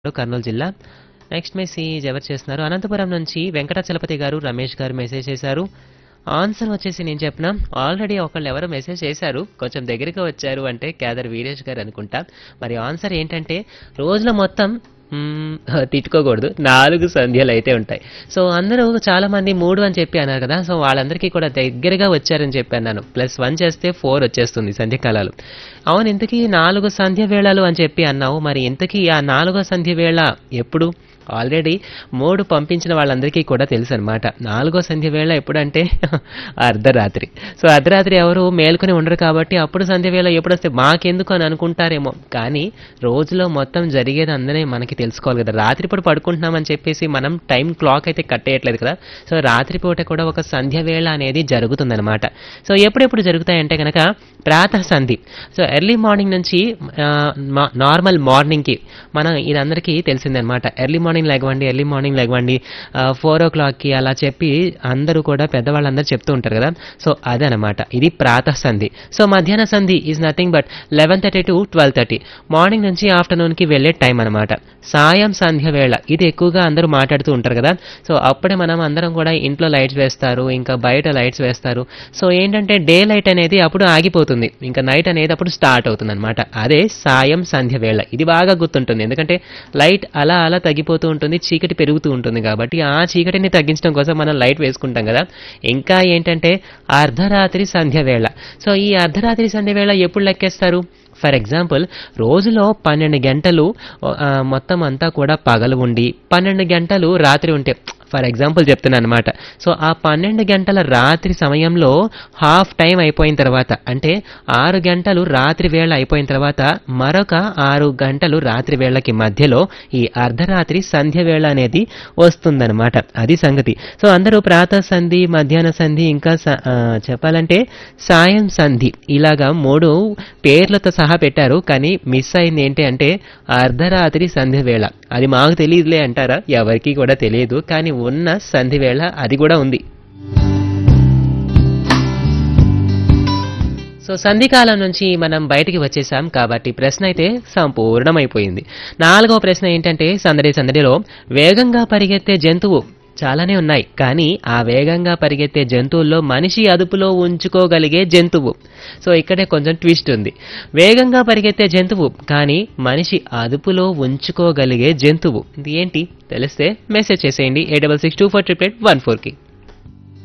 కర్నూలు జిల్లా next message ఎవరు చేస్తున్నారు అనంతపురం నుంచి వెంకటాచలపతి గారు రమేష్ గారు మెసేజ్ చేశారు ఆన్సర్ వచ్చేసి నేను చెప్పిన ఆల్రెడీ ఒకళ్ళు ఎవరో మెసేజ్ చేశారు కొంచెం దగ్గరికి వచ్చారు అంటే కేదర్ వీరేష్ గారు అనుకుంటా మరి ఆన్సర్ ఏంటంటే రోజులో మొత్తం మ్మ్, తిట్టుకోకూడదు నాలుగు సంధ్యలు అయితే ఉంటాయి సో అందరూ చాలా మంది మూడు అని చెప్పి అన్నారు కదా సో వాళ్ళందరికీ కూడా దగ్గరగా వచ్చారని చెప్పి అన్నాను ప్లస్ వన్ చేస్తే ఫోర్ వచ్చేస్తుంది సంధ్యకాలాలు అవును ఇంతకీ నాలుగు సంధ్య వేళలు అని చెప్పి అన్నావు మరి ఇంతకీ ఆ నాలుగో సంధ్య వేళ ఎప్పుడు ఆల్రెడీ మూడు పంపించిన వాళ్ళందరికీ కూడా తెలుసు అనమాట నాలుగో సంధ్య వేళ ఎప్పుడంటే అర్ధరాత్రి సో అర్ధరాత్రి ఎవరు మేల్కొని ఉండరు కాబట్టి అప్పుడు సంధ్య వేళ ఎప్పుడు వస్తే మాకెందుకు అని అనుకుంటారేమో కానీ రోజులో మొత్తం జరిగేది అందరే మనకి తెలుసుకోవాలి కదా రాత్రిపూట పడుకుంటున్నామని చెప్పేసి మనం టైం క్లాక్ అయితే కట్టేయట్లేదు కదా సో రాత్రిపూట కూడా ఒక సంధ్య వేళ అనేది జరుగుతుందన్నమాట సో ఎప్పుడెప్పుడు జరుగుతాయంటే కనుక ప్రాతः సంధి సో ఎర్లీ మార్నింగ్ నుంచి ఆ, మా- నార్మల్ మార్నింగ్కి మనం ఇదందరికీ తెలిసిందనమాట ఎర్లీ మార్నింగ్ లెగవండి ఎర్లీ మార్నింగ్ లెగవండి ఫోర్ ఓ క్లాక్కి అలా చెప్పి అందరూ కూడా పెద్దవాళ్ళందరూ చెప్తూ ఉంటారు కదా సో అదనమాట ఇది ప్రాతः సంధి సో మధ్యాహ్న సంధి is nothing but eleven thirty to twelve thirty morning నుంచి ఆఫ్టర్నూన్కి వెళ్ళే టైం అనమాట సాయం సంధ్య వేళ ఇది ఎక్కువగా అందరూ మాట్లాడుతూ ఉంటారు కదా సో అప్పుడే మనం అందరం కూడా ఇంట్లో లైట్స్ వేస్తారు ఇంకా బయట లైట్స్ వేస్తారు సో ఏంటంటే డే లైట్ అనేది అప్పుడు ఆగిపోతుంది ఇంకా నైట్ అనేది అప్పుడు స్టార్ట్ అవుతుంది అనమాట అదే సాయం సంధ్య వేళ ఇది బాగా గుర్తుంటుంది ఎందుకంటే లైట్ అలా అలా తగ్గిపోతూ ఉంటుంది చీకటి పెరుగుతూ ఉంటుంది కాబట్టి ఆ చీకటిని తగ్గించడం కోసం మనం లైట్ వేసుకుంటాం కదా ఇంకా ఏంటంటే అర్ధరాత్రి సంధ్య వేళ సో ఈ అర్ధరాత్రి సంధ్య వేళ ఎప్పుడు లెక్కేస్తారు ఫర్ ఎగ్జాంపుల్ రోజులో పన్నెండు గంటలు ఆ, మొత్తం అంతా కూడా పగలు ఉండి పన్నెండు గంటలు రాత్రి ఉంటే ఫర్ ఎగ్జాంపుల్ చెప్తున్నాను అనమాట సో ఆ పన్నెండు గంటల రాత్రి సమయంలో హాఫ్ టైం అయిపోయిన తర్వాత అంటే ఆరు గంటలు రాత్రి వేళ అయిపోయిన తర్వాత మరొక ఆరు గంటలు రాత్రి వేళకి మధ్యలో ఈ అర్ధరాత్రి సంధ్య వేళ అనేది వస్తుందన్నమాట అది సంగతి సో అందరూ ప్రాతः సంధి మధ్యాహ్న సంధి ఇంకా స- ఆ, చెప్పాలంటే సాయం సంధి ఇలాగా మూడు పేర్లతో సహా పెట్టారు కానీ మిస్ అయింది ఏంటి అంటే అర్ధరాత్రి సంధ్య వేళ అది మాకు తెలియదులే అంటారా ఎవరికి కూడా తెలియదు కానీ ఉన్న సంధి వేళ అది కూడా ఉంది సో సంధికాలం నుంచి మనం బయటికి వచ్చేసాం కాబట్టి ప్రశ్న అయితే సంపూర్ణమైపోయింది నాలుగవ ప్రశ్న ఏంటంటే సందడి సందడిలో వేగంగా పరిగెత్తే జంతువు చాలానే ఉన్నాయి కానీ ఆ వేగంగా పరిగెత్తే జంతువుల్లో మనిషి అదుపులో ఉంచుకోగలిగే జంతువు సో ఇక్కడే కొంచెం ట్విస్ట్ ఉంది వేగంగా పరిగెత్తే జంతువు కానీ మనిషి అదుపులో ఉంచుకోగలిగే జంతువు ఇది ఏంటి తెలిస్తే మెసేజ్ చేసేయండి eight double six two four triple eight one ఫోర్కి